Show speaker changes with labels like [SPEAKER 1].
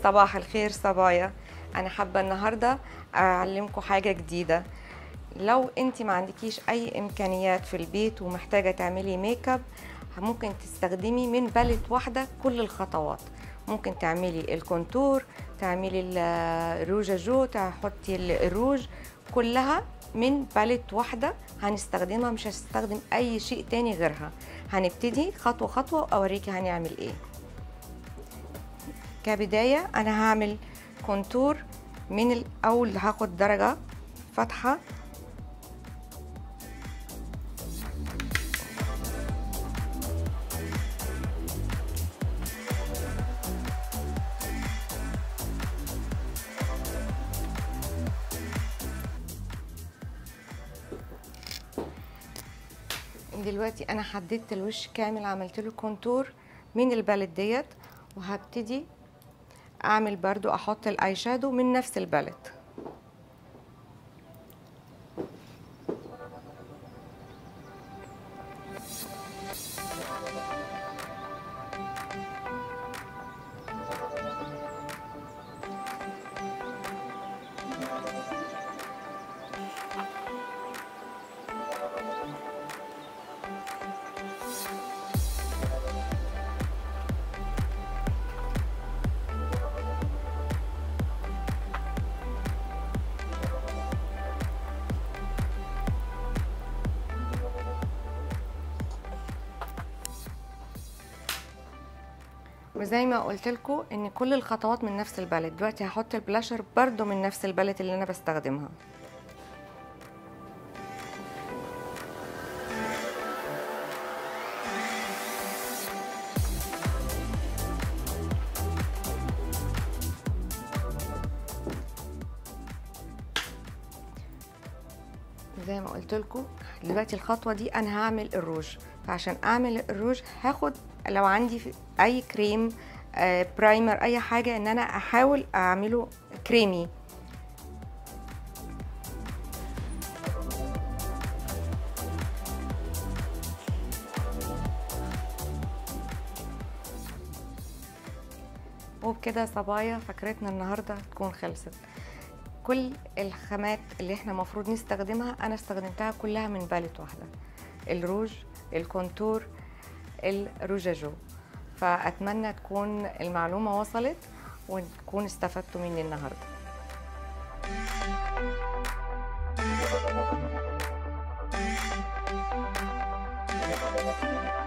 [SPEAKER 1] صباح الخير صبايا انا حابه النهارده اعلمكم حاجه جديده لو انت ما عندكيش اي امكانيات في البيت ومحتاجه تعملي ميك اب ممكن تستخدمي من باليت واحده كل الخطوات ممكن تعملي الكونتور تعملي الروجاجو تحطي الروج كلها من باليت واحده هنستخدمها مش هستخدم اي شيء تاني غيرها هنبتدي خطوه خطوه واوريكي هنعمل ايه كبدايه انا هعمل كونتور من الاول هاخد درجه فاتحه دلوقتي انا حددت الوش كامل عملت له كونتور من الباليت ديت وهبتدي اعمل برضو احط الاي شادو من نفس الباليت وزي ما قلت لكم ان كل الخطوات من نفس الباليت دلوقتي هحط البلاشر برضو من نفس الباليت اللي انا بستخدمها زي ما قلت لكم دلوقتي الخطوه دي انا هعمل الروج فعشان اعمل الروج هاخد لو عندي اي كريم آه برايمر اي حاجه ان انا احاول اعمله كريمي وبكده صبايا فكرتنا النهارده تكون خلصت كل الخامات اللي احنا المفروض نستخدمها انا استخدمتها كلها من باليت واحده الروج الكونتور الروجاجو فاتمنى تكون المعلومه وصلت وتكون استفدتوا مني النهارده
[SPEAKER 2] Thank you.